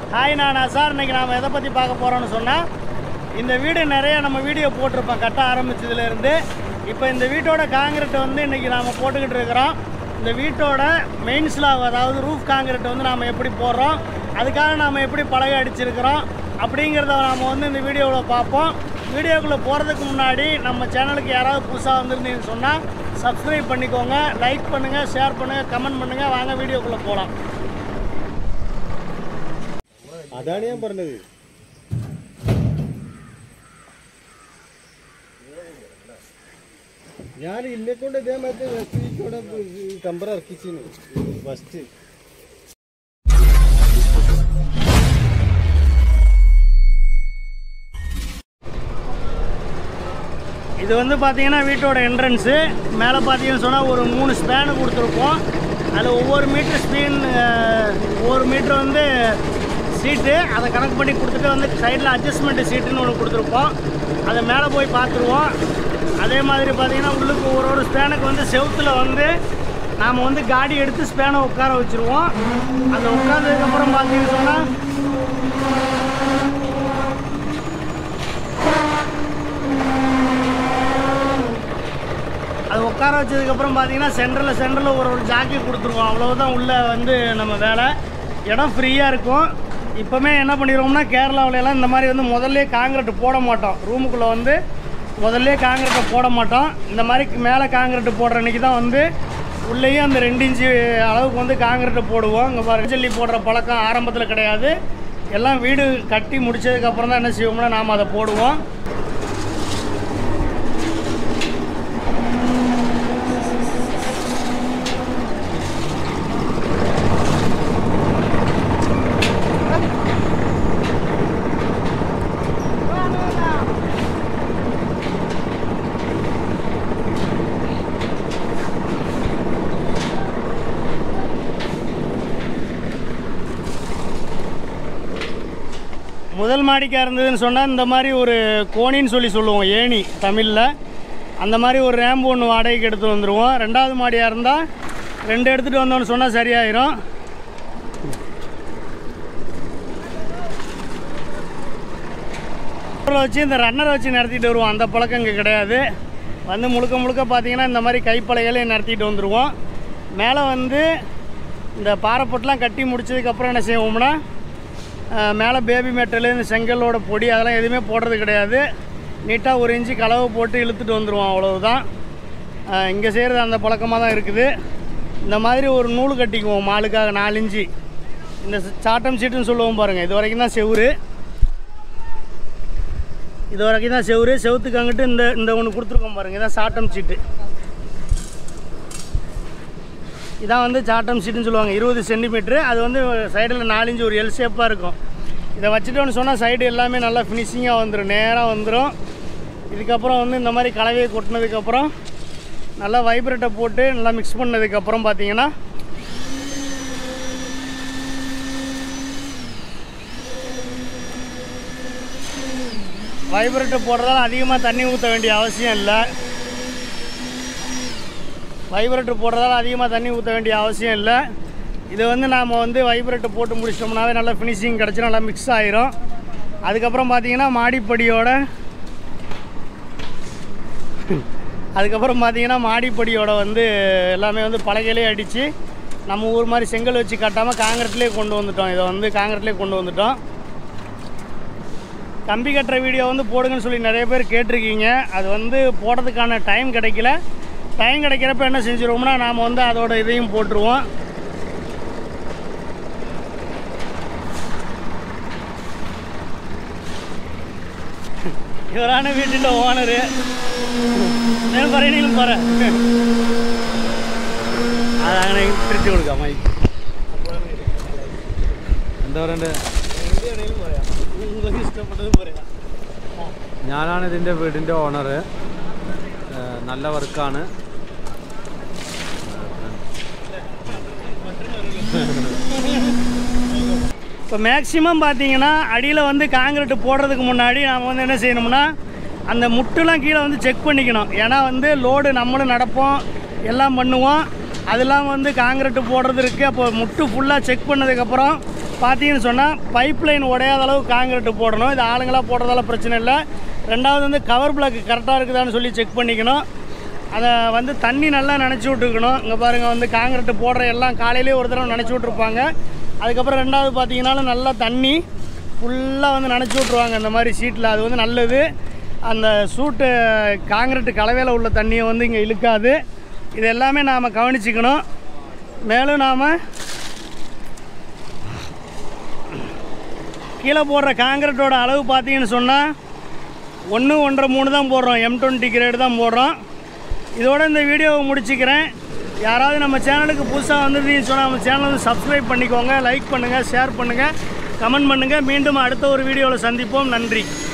hi நானா sir இன்னைக்கு நாம் எதை பற்றி பார்க்க போகிறோம்னு சொன்னால் இந்த வீடு நிறைய நம்ம வீடியோ போட்டிருப்போம் கட்ட ஆரம்பிச்சதுலேருந்து இப்போ இந்த வீட்டோட காங்கிரீட் வந்து இன்றைக்கி நாம் போட்டுக்கிட்டு இருக்கிறோம் இந்த வீட்டோட மெயின் ஸ்லாப் அதாவது ரூஃப் காங்கிரீட் வந்து நாம் எப்படி போடுறோம் அதுக்காக நாம் எப்படி பலகை அடிச்சிருக்கிறோம் அப்படிங்கிறத நாம் வந்து இந்த வீடியோவில் பார்ப்போம் வீடியோக்குள்ளே போகிறதுக்கு முன்னாடி நம்ம சேனலுக்கு யாராவது புதுசாக வந்திருந்தீங்கன்னு சொன்னால் சப்ஸ்கிரைப் பண்ணிக்கோங்க லைக் பண்ணுங்கள் ஷேர் பண்ணுங்கள் கமெண்ட் பண்ணுங்கள் வாங்க வீடியோக்குள்ளே போகலாம் അതാണ് ഞാൻ പറഞ്ഞത് ഞാൻ ഇന്നെ കൊണ്ട് ഇതേമാതിരി വെസ്റ്റിക്കൂടെ കമ്പറ ഇറക്കിച്ചിന് ഫസ്റ്റ് இது வந்து பார்த்தீங்கன்னா வீட்டோட என்ட்ரன்ஸு மேலே பார்த்தீங்கன்னு சொன்னால் ஒரு மூணு ஸ்பேனு கொடுத்துருப்போம் அதில் ஒவ்வொரு மீட்ரு ஸ்பீன் ஒவ்வொரு மீட்ரு வந்து சீட்டு அதை கணக்கு பண்ணி கொடுத்துட்டு வந்து சைடில் அட்ஜஸ்ட்மெண்ட் சீட்டுன்னு ஒன்று கொடுத்துருப்போம் அதை மேலே போய் பார்த்துருவோம் அதே மாதிரி பார்த்தீங்கன்னா உள்ளுக்கு ஒரு ஒரு ஸ்பேனுக்கு வந்து செவுத்தில் வந்து நாம் வந்து காடி எடுத்து ஸ்பேனை உட்கார வச்சுருவோம் அந்த உட்காந்ததுக்கப்புறம் பார்த்தீங்கன்னு சொன்னால் அது உட்கார வச்சதுக்கப்புறம் பார்த்தீங்கன்னா சென்டரில் சென்டரில் ஒரு ஒரு ஜாக்கி கொடுத்துருவோம் அவ்வளவுதான் உள்ளே வந்து நம்ம வேலை இடம் ஃப்ரீயாக இருக்கும் இப்போமே என்ன பண்ணிடுவோம்னா கேரளாவுல எல்லாம் இந்த மாதிரி வந்து முதல்ல காங்கிரீட் போட மாட்டோம் ரூமுக்குள்ளே வந்து முதல்ல காங்கிரீட்டை போட மாட்டோம் இந்த மாதிரி மேலே காங்கிரீட் போடுற அன்றைக்கி தான் வந்து உள்ளேயும் அந்த ரெண்டு இன்ச்சு அளவுக்கு வந்து காங்கிரீட்டை போடுவோம் இங்கே பாருங்க ஜல்லி போடுற பழக்கம் ஆரம்பத்தில் கிடையாது எல்லாம் வீடு கட்டி முடிச்சதுக்கப்புறம் தான் என்ன செய்வோம்னா நாம் அதை போடுவோம் முதல் மாடிக்காக இருந்ததுன்னு சொன்னால் இந்த மாதிரி ஒரு கோணின்னு சொல்லி சொல்லுவோம் ஏணி தமிழில் அந்த மாதிரி ஒரு ரேம்பு ஒன்று வாடகைக்கு எடுத்து வந்துடுவோம் ரெண்டாவது மாடியாக இருந்தால் ரெண்டு எடுத்துகிட்டு வந்தோம்னு சொன்னால் சரியாயிரும் ரன்னரை வச்சு இந்த ரன்னரை வச்சு நடத்திட்டு வருவோம் அந்த பழக்கம் இங்கே கிடையாது வந்து முழுக்க முழுக்க பார்த்தீங்கன்னா இந்த மாதிரி கைப்பலைகளே நடத்திட்டு வந்துடுவோம் மேலே வந்து இந்த பாறைப்பொட்டெலாம் கட்டி முடிச்சதுக்கப்புறம் என்ன செய்வோம்னா அஹ், மேலே பேபி மெட்டல் இந்த செங்கலோட பொடி அதெல்லாம் எதுவுமே போடுறது கிடையாது நீட்டாக ஒரு இன்ச்சு கலவை போட்டு இழுத்துட்டு வந்துடுவோம் அவ்வளவுதான் இங்கே செய்கிறது அந்த பழக்கமாக தான் இருக்குது இந்த மாதிரி ஒரு நூல் கட்டிக்குவோம் மாலுக்காக நாலு இன்ச்சு இந்த சாட்டம் சீட்டுன்னு சொல்லுவோம் பாருங்கள் இது வரைக்கும் தான் செவுரு இது வரைக்கும் தான் செவுரு செவுத்துக்கு அங்கிட்டு இந்த இந்த ஒன்று கொடுத்துருக்கோம் பாருங்கள் இதான் சாட்டம் சீட்டு இதான் வந்து சாட்டம் சீட்டுன்னு சொல்லுவாங்க இருபது சென்டிமீட்ரு அது வந்து சைடில் நாலஞ்சு ஒரு எல் ஷேப்பாக இருக்கும் இதை வச்சுட்டோன்னு சொன்னால் சைடு எல்லாமே நல்லா ஃபினிஷிங்காக வந்துடும் நேராக வந்துடும் இதுக்கப்புறம் வந்து இந்த மாதிரி கலவையை கொட்டினதுக்கப்புறம் நல்லா வைப்ரேட்டை போட்டு நல்லா மிக்ஸ் பண்ணதுக்கப்புறம் பார்த்தீங்கன்னா வைப்ரேட்டை போடுறதால அதிகமாக தண்ணி ஊற்ற வேண்டிய அவசியம் இல்லை வைப்ரேட்டர் போடுறதால அதிகமாக தண்ணி ஊற்ற வேண்டிய அவசியம் இல்லை இது வந்து நாம் வந்து வைப்ரேட்டர் போட்டு முடிச்சிட்டோம்னாவே நல்லா ஃபினிஷிங் கிடச்சி நல்லா மிக்ஸ் ஆயிரும் அதுக்கப்புறம் பார்த்தீங்கன்னா மாடிப்படியோட அதுக்கப்புறம் பார்த்தீங்கன்னா மாடிப்படியோட வந்து எல்லாமே வந்து பலகையிலே அடித்து நம்ம ஊர் மாதிரி செங்கல் வச்சு கட்டாமல் காங்கிரட்லேயே கொண்டு வந்துட்டோம் இதை வந்து காங்கிரட்லேயே கொண்டு வந்துட்டோம் கம்பி கட்டுற வீடியோ வந்து போடுங்கன்னு சொல்லி நிறைய பேர் கேட்டிருக்கீங்க அது வந்து போடுறதுக்கான டைம் கிடைக்கல டைம் கிடைக்கிறப்ப என்ன செஞ்சுருவோம்னா நாம் வந்து அதோட இதையும் போட்டுருவோம் ഇവരാണ് വീട്ടിൻ്റെ ഓണർ ഞാൻ പറയണെങ്കിലും പറ അതങ്ങനെ തിരിച്ചു കൊടുക്കാം മൈക്ക് എന്താ പറയണ്ടേ നിങ്ങൾക്ക് ഇഷ്ടപ്പെട്ടത് പറയാം ഞാനാണ് ഇതിൻ്റെ വീടിൻ്റെ ഓണർ നല്ല വർക്കാണ് இப்போ மேக்ஸிமம் பார்த்தீங்கன்னா அடியில் வந்து காங்கிரீட் போடுறதுக்கு முன்னாடி நாம் வந்து என்ன செய்யணும்னா அந்த முட்டுலாம் கீழே வந்து செக் பண்ணிக்கணும் ஏன்னா வந்து லோடு நம்மளும் நடப்போம் எல்லாம் பண்ணுவோம் அதெல்லாம் வந்து காங்கிரீட்டு போடுறது இருக்குது அப்போ முட்டு ஃபுல்லாக செக் பண்ணதுக்கப்புறம் பார்த்தீங்கன்னு சொன்னால் பைப் லைன் உடையாத அளவு காங்கிரீட் போடணும் இது ஆளுங்களாக போடுறதால பிரச்சனை இல்லை ரெண்டாவது வந்து கவர் பிளாக் கரெக்டாக இருக்குதான்னு சொல்லி செக் பண்ணிக்கணும் அதை வந்து தண்ணி நல்லா நனைச்சி விட்டுக்கணும் இங்கே பாருங்கள் வந்து காங்கிரீட் போடுற எல்லாம் காலையிலே ஒரு தடவை நனைச்சி விட்ருப்பாங்க அதுக்கப்புறம் ரெண்டாவது பார்த்தீங்கன்னாலும் நல்லா தண்ணி ஃபுல்லாக வந்து நனைச்சி விட்ருவாங்க இந்த மாதிரி சீட்டில் அது வந்து நல்லது அந்த சூட்டு காங்கிரீட் கலவையில் உள்ள தண்ணியை வந்து இங்கே இழுக்காது இது எல்லாமே நாம் கவனிச்சுக்கணும் மேலும் நாம் கீழே போடுற காங்கிரீட்டோட அளவு பார்த்தீங்கன்னு சொன்னால் ஒன்று ஒன்றரை மூணு தான் போடுறோம் எம் டுவெண்ட்டி கிரேடு தான் போடுறோம் இதோட இந்த வீடியோவை முடிச்சுக்கிறேன் யாராவது நம்ம சேனலுக்கு புதுசாக வந்திருந்தீங்கன்னு சொன்னால் நம்ம சேனலை வந்து சப்ஸ்கிரைப் பண்ணிக்கோங்க லைக் பண்ணுங்கள் ஷேர் பண்ணுங்கள் கமெண்ட் பண்ணுங்கள் மீண்டும் அடுத்த ஒரு வீடியோவில் சந்திப்போம் நன்றி